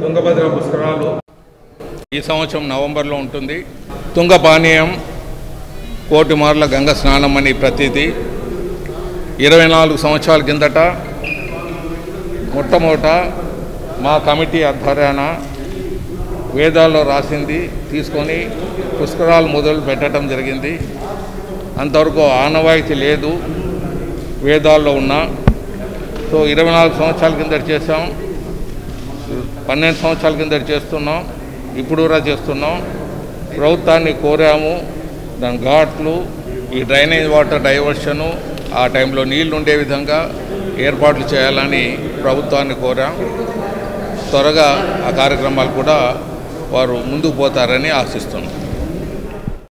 తుంగభద్ర పుష్కరాలు ఈ సంవత్సరం నవంబర్లో ఉంటుంది తుంగ పానీయం కోటి మార్ల గంగ స్నానం అని ప్రతీతి ఇరవై నాలుగు సంవత్సరాల కిందట మొట్టమొదట మా కమిటీ ఆధ్వర్యాన వేదాల్లో రాసింది తీసుకొని పుష్కరాలు మొదలు పెట్టడం జరిగింది అంతవరకు ఆనవాయితీ లేదు వేదాల్లో ఉన్న సో ఇరవై నాలుగు సంవత్సరాల కింద చేసాం పన్నెండు సంవత్సరాల కింద చేస్తున్నాం ఇప్పుడు కూడా చేస్తున్నాం ప్రభుత్వాన్ని కోరాము దాని ఘాట్లు ఈ డ్రైనేజ్ వాటర్ డైవర్షను ఆ టైంలో నీళ్లు ఉండే విధంగా ఏర్పాట్లు చేయాలని ప్రభుత్వాన్ని కోరాం త్వరగా ఆ కార్యక్రమాలు కూడా వారు ముందుకు పోతారని ఆశిస్తున్నాం